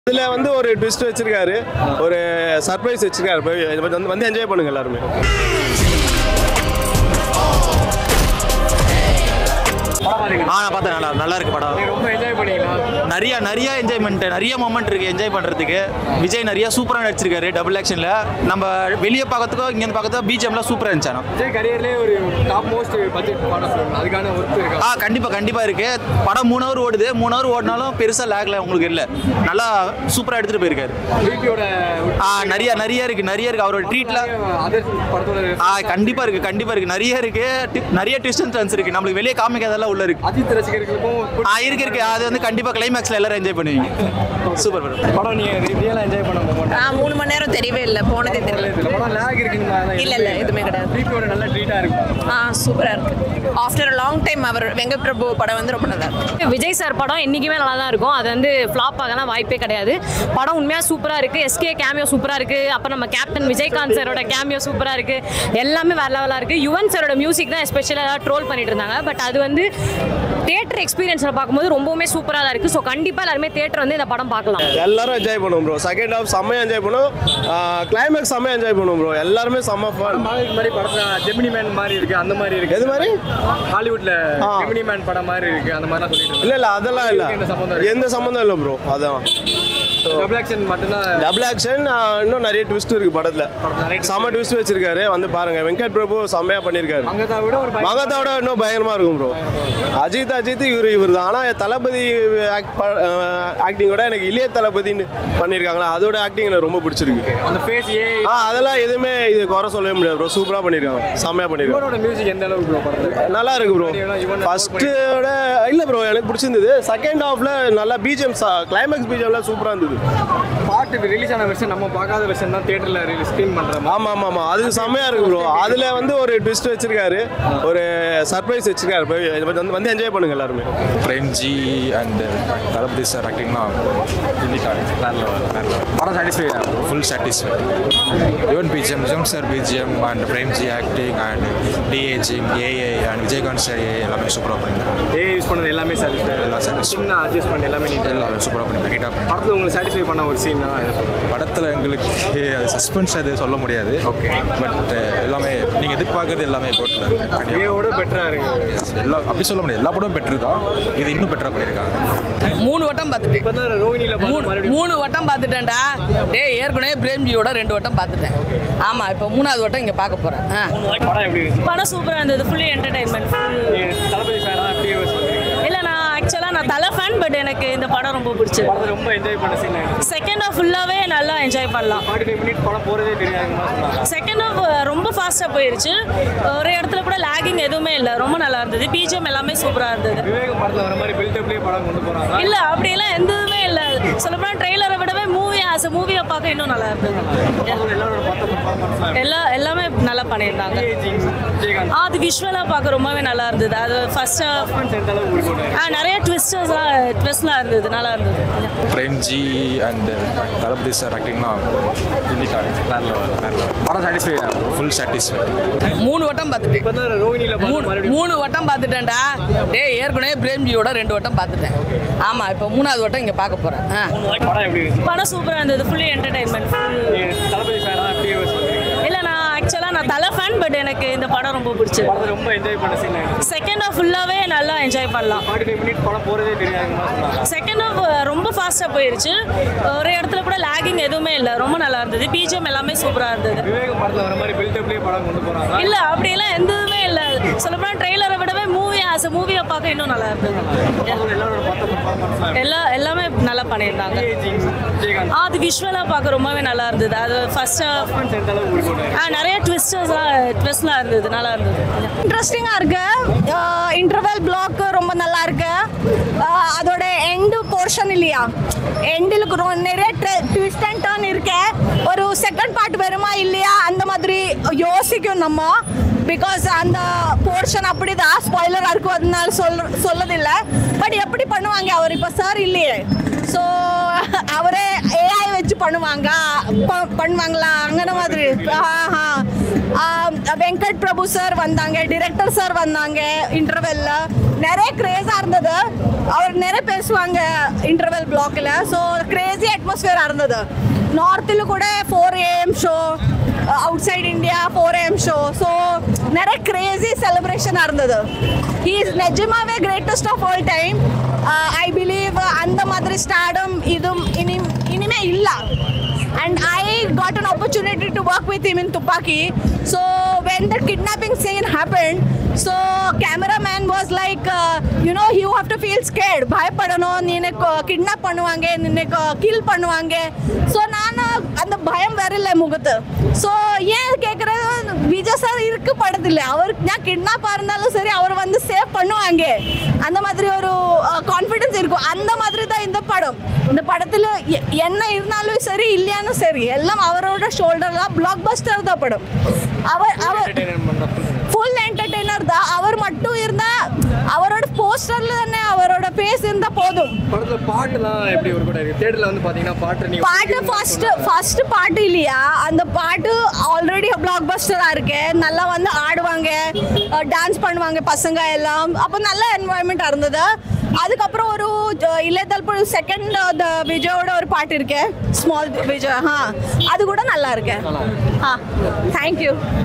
இதுல வந்து ஒரு ட்விஸ்ட் வச்சிருக்காரு ஒரு சர்ப்ரைஸ் வச்சிருக்காரு போய் இதை வந்து- வந்து என்ஜாய் பண்ணுங்க எல்லாருமே ஆ நான் பார்த்தேன் நல்லா நல்லா இருக்கு படம் ரொம்ப என்ஜாய் பண்ணீங்களா நிறைய நிறைய என்ஜாய்மெண்ட் நிறைய மொமெண்ட் இருக்கு என்ஜாய் பண்றதுக்கு விஜய் நிறைய சூப்பரா நடிச்சிருக்காரு டபுள் ஆக்ஷன்ல நம்ம வெளியே பார்க்கறதுக்கும் இங்க இருந்து பார்க்கறதுக்கும் பிஜிஎம்லாம் சூப்பரா இருந்துச்சு ஆனா. விஜய் கரியர்லேயே ஒரு டாப் மோஸ்ட் பட்ஜெட் படம் சொல்லணும் அதுக்கான ஒர்க் இருக்கா ஆ கண்டிப்பா கண்டிப்பா இருக்கு படம் மூணு ஹவர் ஓடுது மூணு ஹவர் ஓடினாலும் பெருசா லேக்ல உங்களுக்கு இல்ல நல்லா சூப்பரா எடுத்துட்டு போயிருக்காரு பிபியோட ஆ நிறைய நிறைய இருக்கு நிறைய இருக்கு அவரோட ட்ரீட்ல அதர் படத்தோட ஆ கண்டிப்பா இருக்கு கண்டிப்பா இருக்கு நிறைய இருக்கு டி- நிறைய ட்விஸ்ட் அண்ட் டர்ன்ஸ் இருக்கு நம்மளுக்கு வெளியே காமிக்காதெல்லாம் உள்ள இருக்கு அஜித் ரசிகர்களுக்கும் ஆ இருக்கு இருக்கு அது வந்து கண்டிப்பா கிளைமேக்ஸ்ல எல்லாரும் என்ஜாய் பண்ணுவீங்க சூப்பர் படம் படம் நீங்க ரியலா என்ஜாய் பண்ண போக ஆ மூணு மணி நேரம் தெரியவே இல்லை போனதே தெரியல படம் லேக் இருக்குங்களா இல்ல, இல்ல, எதுவுமே கிடையாது. பிபியோட நல்ல ட்ரீட்டா இருக்கும் ஆ சூப்பராக இருக்கு ஆஃப்டர் லாங் டைம் அவர் வெங்க பிரபு படம் வந்து ரொம்ப நல்லா இருக்கு விஜய் சார் படம் என்றைக்குமே நல்லா தான் இருக்கும் அது வந்து ஃப்ளாப் ஆகலாம் வாய்ப்பே கிடையாது படம் உண்மையாக சூப்பராக இருக்குது எஸ்கே கேமியோ சூப்பராக இருக்குது அப்புறம் நம்ம கேப்டன் விஜயகாந்த் சாரோட கேமியோ சூப்பராக இருக்குது எல்லாமே வேற லெவலாக இருக்குது யுவன் சாரோட மியூசிக் தான் எஸ்பெஷலாக ஏதாவது ட்ரோல் பண்ணிட்டு இருந்தாங்க பட் அது வந்து தியேட்டர் எக்ஸ்பீரியன்ஸில் பார்க்கும்போது ரொம்பவுமே சூப்பராக தான் இருக்குது ஸோ கண்டிப்பாக எல்லாருமே தேட்டர் வந்து இந்த படம் பார்க்கலாம் எல்லாரும் என்ஜாய் பண்ணுவோம் ப்ரோ செகண்ட் ஹாஃப் செம்மையா என்ஜாய் பண்ணுவோம் கிளைமேக்ஸ் செம்மையா என்ஜாய் பண்ணுவோம் ப்ரோ எல்லாருமே செம்ம ஃபன் மாதத்துக்கு மாதிரி படத்துல ஜெமினி மேன் மாதிரி இருக்கு அந்த மாதிரி இருக்கு எது மாதிரி ஹாலிவுட்ல ஆ. ஜெமினி மேன் படம் மாதிரி இருக்கு அந்த மாதிரிலாம் சொல்லிட்டு இல்ல இல்ல அதெல்லாம் இல்ல எந்த சம்மந்தம் இருக்கு? எந்த சம்மந்தம் இல்ல ப்ரோ அதான் டபுள் ஆக்ஷன் மட்டும்தான் டபுள் ஆக்ஷன் இன்னும் நிறைய ட்விஸ்ட் இருக்கு படத்துல நிறைய twist செம்ம ட்விஸ்ட் வச்சிருக்காரு வந்து பாருங்க வெங்கட் பிரபு செம்மையா பண்ணிருக்காரு மங்கதா விட ஒரு பயம் மகத்தோட இன்னும் பயங்கரமா இருக்கும் ப்ரோ அஜித் அஜித் இவர் இவர் தான் ஆனால் தளபதி ஆக்டிங்கோட எனக்கு இளைய தளபதின்னு பண்ணியிருக்காங்களா அதோட ஆக்டிங் எனக்கு ரொம்ப பிடிச்சிருக்கு அந்த ஃபேஸ் ஏ ஆ அதெல்லாம் எதுவுமே இது குறை சொல்லவே முடியாது ப்ரோ சூப்பராக பண்ணியிருக்காங்க செம்மையா பண்ணியிருக்காங்க இவனோட மியூசிக் எந்த அளவுக்கு ப்ரோ படத்துல நல்லா இருக்கு ப்ரோ இவனை ஃபர்ஸ்ட்டோட இல்லை ப்ரோ எனக்கு பிடிச்சிருந்தது செகண்ட் ஹாஃப்ல நல்லா பிஜிஎம் கிளைமேக்ஸ் பிஜிஎம்லாம் சூப்பராக இருந்தது பாட்டு ரிலீஸ் ஆன வெர்ஷன் நம்ம பார்க்காத வெர்ஷன் தான் தியேட்டர்ல ரிலீஸ் ஸ்க்ரீன் பண்றோம் ஆமா ஆமா ஆமா அது செம்மையா இருக்கு ப்ரோ அதுல வந்து ஒரு ட்விஸ்ட் வச்சிருக்காரு ஒரு சர்ப்ரைஸ் வச்சிருக்காரு போய் இதை வந்து- வந்து என்ஜாய் பண்ணுங்க எல்லாருமே பிரேம் ஜி அண்ட் தளபதி சார் ஆக்டிங்லாம் படம் satisfy full satisfy even BGM ஜோன் sir BGM and Prem ji acting and de-aging ஏஏ அண்ட் விஜயகாந்த் சார் ஏ எல்லாமே சூப்பராக பண்ணியிருக்காங்க ஏ யூஸ் பண்ணது எல்லாமே சாட்டிஸ்ஃபை எல்லாம் satisfy. சின்ன அட்ஜஸ்ட் பண்ணி எல்லாமே நீட் எல்லாம் சூப்பராக பண்ணியிருக்காங்க ஹீட்டாக பண்ணி படத்துல உங்களுக்கு சாட்டிஸ்ஃபை பண்ண ஒரு சீன் தான் இது சொல்லுங்க. படத்தில் எங்களுக்கு அது சஸ்பென்ஸ் அது சொல்ல முடியாது ஓகே பட் எல்லாமே நீங்கள் எதிர்பார்க்கறது எல்லாமே போட்டில் ஏவோட பெட்டரா இருக்கு எல்லா அப்படி சொல்ல முடியாது எல்லா படமும் பெட்ரு தான் இது இன்னும் பெட்டராக பண்ணியிருக்காங்க மூணு வட்டம் பார்த்துட்டேன் இப்போ தான் ரோஹினியில் மூணு மறுபடியும் மூணு வட்டம் பார்த்துட்டேன்டா டேய் ஏற்கனவே பிரேம்ஜியோட ரெண்டு வட்டம் பார்த்துட்டேன் ஆமா இப்போ மூணாவது வட்டம் இங்க பார்க்க போறேன் ஆ. படம் எப்படி இருந்துச்சு படம் சூப்பராக இருந்தது ஃபுல்லி என்டர்டைன்மெண்ட் நீங்க தளபதி ஃபேனா எப்படி சொல்றீங்க இல்லை நான் ஆக்சுவலாக நான் தலை ஃபேன் பட் எனக்கு இந்த படம் ரொம்ப பிடிச்சது படத்தை ரொம்ப என்ஜாய் பண்ண சீன் செகண்ட் ஹாஃப் ஃபுல்லாகவே நல்லா என்ஜாய் பண்ணலாம் ஃபார்ட்டி ஃபைவ் மினிட் படம் போகிறதே தெரியாதுமா சொன்னாங்க செகண்ட் ஹாஃப் ரொம்ப ஃபாஸ்ட்டாக போயிருச்சு ஒரு இடத்துல கூட லேகிங் எதுவுமே இல்லை ரொம்ப நல்லா இருந்தது பிஜிஎம் எல்லாமே சூப்பராக இருந்தது விவேகம் படத்தில் வர மாதிரி பில்டப்லேயே படம் கொண்டு போகிறாங்க இல்லை அப்படியெல்லாம் எதுவுமே இல்லை சொல்லப்போனால் ட்ரெய்லரை விடவே மூவி ஆஸ் மூவியை பார்க்க இன்னும் நல்லா இருந்தது எல்லாரோட பத்த பர்ஃபார்மன்ஸ்லாம் எல்லா எல்லாமே நல்லா பண்ணியிருந்தாங்க விஜயகாந்த் ஆ, அது விஷுவலாக பார்க்க ரொம்பவே நல்லா இருந்தது அது ஃபர்ஸ்ட் சஸ்பென்ஸ் எந்த அளவுக்கு இருக்கும் ஆ நிறைய ட்விஸ்டர்ஸ்லாம் ட்விஸ்ட்லாம் இருந்தது நல்லா இருந்தது பிரேம் ஜி அண்ட் தளபதி சார் ஆக்டிங்லாம் படம் சாட்டிஸ்ஃபை ஃபுல் சாட்டிஸ்ஃபை மூணு வட்டம் பார்த்துட்டேன் இப்போ தான் ரோஹினியில் மூணு மறுபடியும் மூணு வட்டம் பார்த்துட்டேன்டா டேய் ஏற்கனவே பிரேம்ஜியோட ரெண்டு வட்டம் பார்த்துட்டேன் ஆமா இப்போ மூணாவது வட்டம் இங்க பார்க்க போறேன் ஆ. படம் எப்படி இருந்துச்சு படம் சூப்பராக இருந்தது ஃபுல்லி என்டர்டைன்மெண்ட் நீங்க தளபதி ஃபேனா எப்படி சொல்றீங்க இல்லை நான் ஆக்சுவலாக நான் தலை ஃபேன் பட் எனக்கு இந்த படம் ரொம்ப பிடிச்சது படத்தை ரொம்ப என்ஜாய் பண்ண சீன் செகண்ட் ஹாஃப் ஃபுல்லாகவே நல்லா என்ஜாய் பண்ணலாம் ஃபார்ட்டி ஃபைவ் மினிட் படம் போகிறதே தெரியாதுமா சொன்னாங்க செகண்ட் ஹாஃப் ரொம்ப ஃபாஸ்ட்டாக போயிருச்சு ஒரு இடத்துல கூட லேகிங் எதுவுமே இல்லை ரொம்ப நல்லா இருந்தது பிஜிஎம் எல்லாமே சூப்பராக இருந்தது விவேகம் படத்தில் வர மாதிரி பில்டப்லேயே படம் கொண்டு போகிறாங்க இல்லை அப்படியெல்லாம் எதுவுமே இல்லை சொல்லப்போனால் ட்ரெய்லரை விடவே மூவி ஆஸ் மூவியை பார்க்க இன்னும் நல்லா இருந்தது எல்லாரோட பத்த பர்ஃபார்மன்ஸ்லாம் எல்லா எல்லாமே நல்லா பண்ணியிருந்தாங்க விஜயகாந்த் ஆ, அது விஷுவலாக பார்க்க ரொம்பவே நல்லா இருந்தது அது ஃபர்ஸ்ட் சஸ்பென்ஸ் எந்த அளவுக்கு இருக்கும் ஆ நிறைய ட்விஸ்டர்ஸ்லாம் ட்விஸ்ட்லாம் இருந்தது நல்லா இருந்தது இன்ட்ரெஸ்டிங்காக இருக்கு இன்டர்வல் பிளாக் ரொம்ப நல்லா இருக்கு அஹ் அதோட எண்டு போர்ஷன் இல்லையா எண்டில் நிறைய ட்விஸ்ட் அண்ட் டர்ன் இருக்கு ஒரு செகண்ட் பார்ட் வருமா இல்லையா அந்த மாதிரி யோசிக்கும் நம்ம பிகாஸ் அந்த போர்ஷன் அப்படிதான் ஸ்பாய்லராக இருக்கும் அதனால சொல்ல சொல்லதில்லை பட் எப்படி பண்ணுவாங்க அவர் இப்போ சார் இல்லையே ஸோ அவரே ஏஐ வச்சு பண்ணுவாங்க ப- பண்ணுவாங்களா அங்கே மாதிரி ஆஹா வெங்கட் பிரபு சார் வந்தாங்க டிரெக்டர் சார் வந்தாங்க இன்டர்வெல்ல நிறைய கிரேஸாக இருந்தது அவர் நிறைய பேசுவாங்க இன்டர்வெல் பிளாக்ல ஸோ கிரேசி அட்மாஸ்பியராக இருந்தது நார்த்தில் கூட four AM show outside India four AM show so நிறைய கிரேசி செலிப்ரேஷனாக இருந்தது ஹீ இஸ் நிஜமாவே greatest of all time I believe அந்த மாதிரி ஸ்டார்டம் இதுவும் இனி இனிமே இல்லை and I got an opportunity to work with him in Tupaki. So when the kidnapping scene happened, so cameraman was like, uh, you know, you have to feel scared. பயப்படணும் நீனை kidnap பண்ணுவாங்க நின்னை kill பண்ணுவாங்க so நான் அந்த பயம் வரல முகத்து so ஏன் கேட்குறது விஜய் சார் இருக்கு படத்தில் அவர் நான் கிட்னாப்பாக இருந்தாலும் சரி அவர் வந்து சேவ் பண்ணுவாங்க அந்த மாதிரி ஒரு கான்ஃபிடன்ஸ் இருக்கும் அந்த மாதிரி தான் இந்த படம் இந்த படத்தில் எ- என்ன இருந்தாலும் சரி இல்லையானும் சரி எல்லாம் அவரோட ஷோல்டர் தான் பிளாக் பஸ்டர் தான் படம் அவர் அவர் ஃபுல் என்டர்டெய்னர் தான் அவர் மட்டும் இருந்தா அவரோட போஸ்டர்ல தானே அவரோட ஃபேஸ் இருந்தா போதும் படத்துல பாட்டுலாம் எப்படி ஒரு கூட இருக்கு தேட்டர்ல வந்து பாத்தீங்கன்னா பாட்டு நீங்க பாட்டு ஃபர்ஸ்ட் ஃபர்ஸ்ட் பாட்டு இல்லையா அந்த பாட்டு ஆல்ரெடி பிளாக் பஸ்டரா இருக்கு நல்லா வந்து ஆடுவாங்க டான்ஸ் பண்ணுவாங்க பசங்க எல்லாம் அப்போ நல்ல என்வாயன்மெண்ட் இருந்தது அதுக்கப்புறம் ஒரு இல்லத்தல் செகண்ட் விஜயோட ஒரு பாட்டு இருக்கு ஸ்மால் விஜய் ஆ அது கூட நல்லா இருக்கு ஆ தேங்க்யூ